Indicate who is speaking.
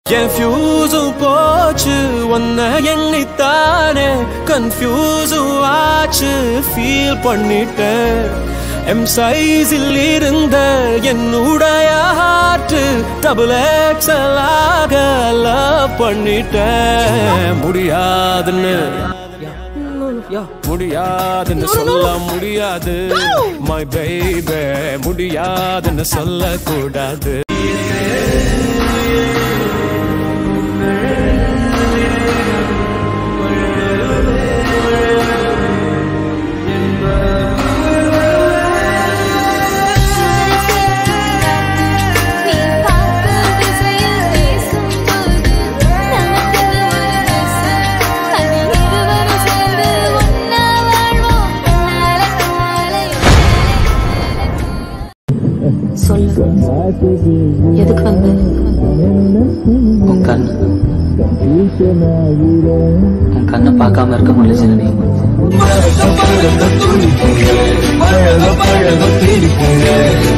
Speaker 1: என் ஃபியூஸும் போச்சு ஒன்ன எண்ணித்தானே கன்ஃபியூஸும் ஆச்சு ஃபீல் பண்ணிட்டேன் எம் சைஸில் இருந்த என்னுடைய ஹார்ட் டபுள் எக்ஸலாக லவ் பண்ணிட்டேன் முடியாதுன்னு முடியாதுன்னு சொல்ல முடியாது மை பேபே முடியாதுன்னு சொல்லக்கூடாது
Speaker 2: நீ பார்க்கும் திசையில் பேசும்போது நமக்கு ஒரு ஆசை அது இருவரும் சேர்ந்து ஒன்னா வாழ்வோம் நாளை நாளை
Speaker 3: சொல்லு எதுக்கு வந்த
Speaker 4: உன் கண் உன் கண்ணை பார்க்காம இருக்க முடியல ஜனனி